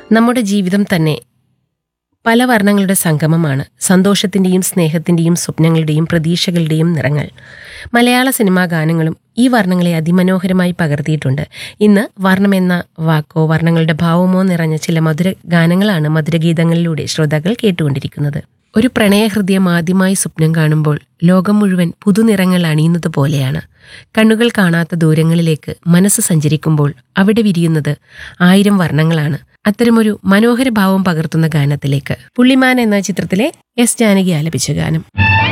നമ്മുടെ ജീവിതം തന്നെ പല വർണ്ണങ്ങളുടെ സംഗമമാണ് സന്തോഷത്തിന്റെയും സ്നേഹത്തിന്റെയും സ്വപ്നങ്ങളുടെയും പ്രതീക്ഷകളുടെയും നിറങ്ങൾ മലയാള സിനിമാ ഗാനങ്ങളും ഈ വർണ്ണങ്ങളെ അതിമനോഹരമായി പകർത്തിയിട്ടുണ്ട് ഇന്ന് വർണ്ണമെന്ന വാക്കോ വർണ്ണങ്ങളുടെ ഭാവമോ നിറഞ്ഞ ചില മധുര ഗാനങ്ങളാണ് മധുരഗീതങ്ങളിലൂടെ ശ്രോതാക്കൾ കേട്ടുകൊണ്ടിരിക്കുന്നത് ഒരു പ്രണയഹൃദയം ആദ്യമായി സ്വപ്നം കാണുമ്പോൾ ലോകം മുഴുവൻ പുതുനിറങ്ങൾ അണിയുന്നത് പോലെയാണ് കണ്ണുകൾ കാണാത്ത ദൂരങ്ങളിലേക്ക് മനസ്സ് സഞ്ചരിക്കുമ്പോൾ അവിടെ വിരിയുന്നത് ആയിരം വർണ്ണങ്ങളാണ് അത്തരമൊരു മനോഹര ഭാവം പകർത്തുന്ന ഗാനത്തിലേക്ക് പുള്ളിമാൻ എന്ന ചിത്രത്തിലെ എസ് ജാനകി ആലപിച്ച ഗാനം